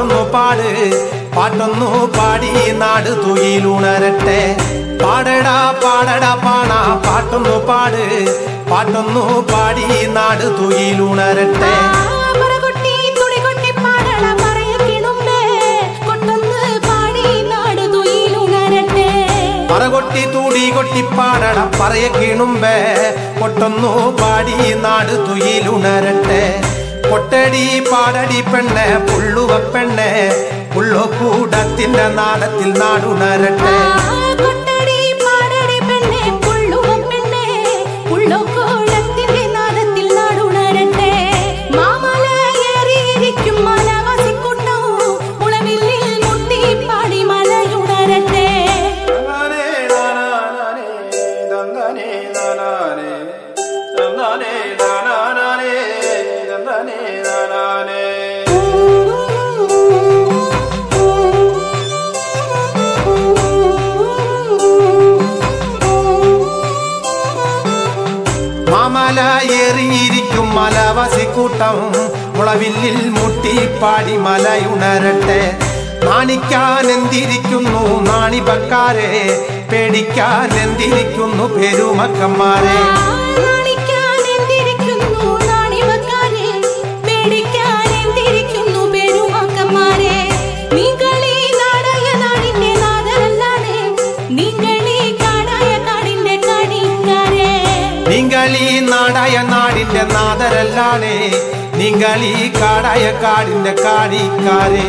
പാട്ടൊന്നു പാട് പാട്ടൊന്നു പാടി നാട് തുയിലുണരട്ടെ പാടടാ പാടടാ പാണ പാട്ടൊന്നു പാട് പാട്ടൊന്നു പാടി നാട് തുയിലുണരട്ടെ മറകൊട്ടി തുടികൊട്ടി പാടള പറയക്കിണുമ്പേ കൊട്ടൊന്ന് പാടി നാട് തുയിലുണരട്ടെ പറകൊട്ടി തൂടി കൊട്ടി പാടട പറയ കിണുമ്പേ കൊട്ടൊന്നു പാടി നാട് തുയിലുണരട്ടെ കൊട്ടടി പാടടി പെണ്ണെ പുള്ളുവ പെണ്ണെ പുള്ളോ കൂടത്തിന്റെ നാടത്തിൽ നാടുണരട്ടെ കൊട്ടടി പാടടി പെണ്ണെ പുള്ളുവ പെണ്ണെ പുള്ളോക്കോളത്തിന്റെ നാദത്തിൽ നാടുണരട്ടെ മാമല ഏറിയിരിക്കും മലവാസിക്കൂട്ടം മുളവില്ലിൽ മുട്ടി പാടി മലയുണരട്ടെ മാമല ഏറിയിരിക്കും മലവസിക്കൂട്ടം മുളവില്ലിൽ മുട്ടി പാടി മലയുണരട്ടെ നാണിക്കാൻ എന്തിരിക്കുന്നു നാണിപക്കാരെ പേടിക്കാൻ എന്തിരിക്കുന്നു പെരുമക്കന്മാരെ നാണിക്കാൻ എന്തിരിക്കുന്നു നാണിവക്കാരെ പേടിക്കാൻ എന്തിരിക്കുന്നു പെരുമാക്കന്മാരെ നിങ്ങളീ നാടായ നാടിന്റെ നാദരല്ലാണ് നിങ്ങളീ കാടായ കാടിന്റെ കാണിക്കാരെ നിങ്ങളീ നാടായ നാടിന്റെ നാദരല്ലാണ് നിങ്ങളീ കാടായ കാടിന്റെ കാടിക്കാരെ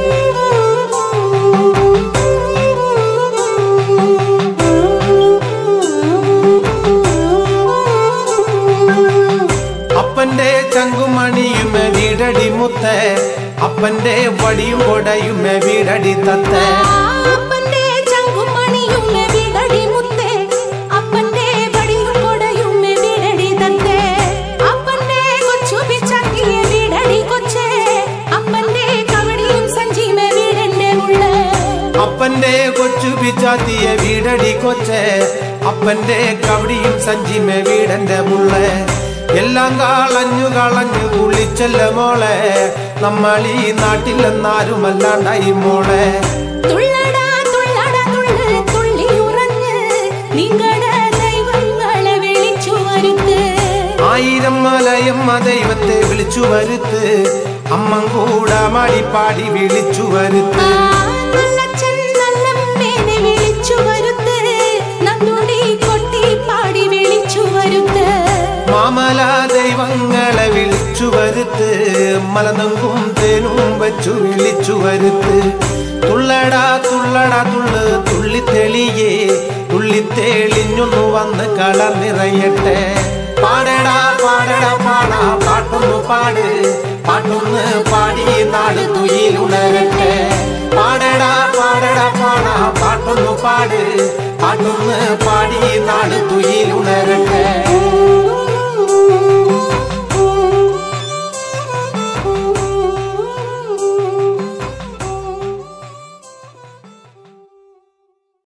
അപ്പന്റെ ചങ്കുമണിയുമേ വീടടി മുത്തേ അപ്പന്റെ വടിയും കൊടയുമേ വീടടി തത്തേ അപ്പന്റെ ചങ്കുമണിയുമ്മെ വീടടി മുത്തേ അപ്പന്റെ വടിയും കൊടയുമ്മെ വീടടി തത്തേ അപ്പന്റെ കൊച്ചു പിച്ചാക്കിയെ വീടടി കൊച്ചേ അപ്പന്റെ കവടിയും സഞ്ചിമെ വീടന്റെ മുള്ളേ അപ്പന്റെ കൊച്ചു പിച്ചാത്തിയ വീടടി കൊച്ചേ അപ്പന്റെ കവടിയും സഞ്ചിമേ വീടന്റെ മുള്ളേ എല്ലാം കളഞ്ഞു കളഞ്ഞു കുളിച്ചല്ല മോളെ നമ്മൾ ഈ നാട്ടിലെന്നാരുമല്ലാണ്ടായി മോളെ തുള്ളടാ തുള്ളടാ തുള്ള് തുള്ളി ഉറങ്ങ് നിങ്ങളുടെ ദൈവങ്ങളെ വിളിച്ചു വരുത്ത് ആയിരം മലയമ്മ ദൈവത്തെ വിളിച്ചു വരുത്ത് അമ്മം കൂടെ മടിപ്പാടി വിളിച്ചു വരുത്ത് നല്ലച്ഛൻ നല്ലമ്മേനെ വിളിച്ചു വരുത്ത് നന്ദുടി കൊട്ടി പാടി വിളിച്ചു വരുത്ത് മാമല ദൈവങ്ങളെ വിളിച്ചു വരുത്ത് മലനങ്കും തേനും വെച്ചു വിളിച്ചു വരുത്ത് തുള്ളടാ തുള്ളടാ തുള്ള് തുള്ളിത്തെളിയേ തുള്ളിത്തെളിഞ്ഞൊന്നു വന്ന് കളർ നിറയട്ടെ പാടടാ പാടടാ പാടാ പാട്ടൊന്നു പാട് പാട്ടൊന്ന് പാടി നാട് തുയിലുണരട്ടെ പാടടാ പാടടാ പാടാ പാട്ടൊന്നു പാട് പാട്ടൊന്ന് പാടി നാട് തുയിലുണരട്ടെ